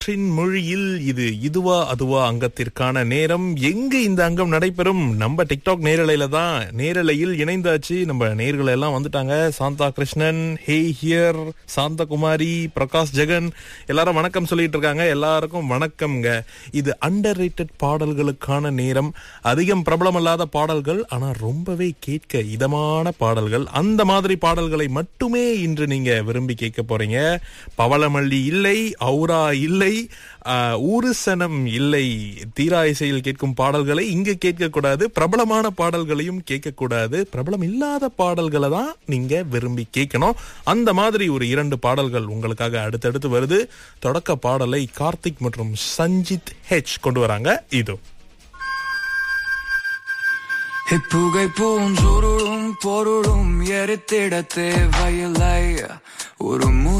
காற்றின் மொழியில் இது இதுவா அதுவா அங்கத்திற்கான நேரம் எங்க இந்த அங்கம் நடைபெறும் நம்ம டிக்டாக் நேரலையில தான் நேரலையில் இணைந்தாச்சு நம்ம நேர்கள் எல்லாம் வந்துட்டாங்க சாந்தா கிருஷ்ணன் ஹே ஹியர் சாந்த குமாரி பிரகாஷ் ஜெகன் எல்லாரும் வணக்கம் சொல்லிட்டு இருக்காங்க எல்லாருக்கும் வணக்கம்ங்க இது அண்டர் பாடல்களுக்கான நேரம் அதிகம் பிரபலமல்லாத பாடல்கள் ஆனா ரொம்பவே கேட்க இதமான பாடல்கள் அந்த மாதிரி பாடல்களை மட்டுமே இன்று நீங்க விரும்பி கேட்க போறீங்க பவளமல்லி இல்லை ஔரா இல்லை ஆஹ், ஊருசனம் இல்லை தீரா இசையில் கேட்கும் பாடல்களை இங்கு கேட்க கூடாது பிரபலமான பாடல்களையும் கேட்க கூடாது பிரபலம் இல்லாத பாடல்களை தான் நீங்க விரும்பி கேட்கணும் அந்த மாதிரி ஒரு இரண்டு பாடல்கள் உங்களுக்காக அடுத்தடுத்து வருது தொடக்க பாடலை கார்த்திக் மற்றும் சஞ்சித் ஹெச் கொண்டு வராங்க இதோ இப்புகை பூஞ்சுருளும் பொருளும் எரித்திட தேவையில்லை ஒரு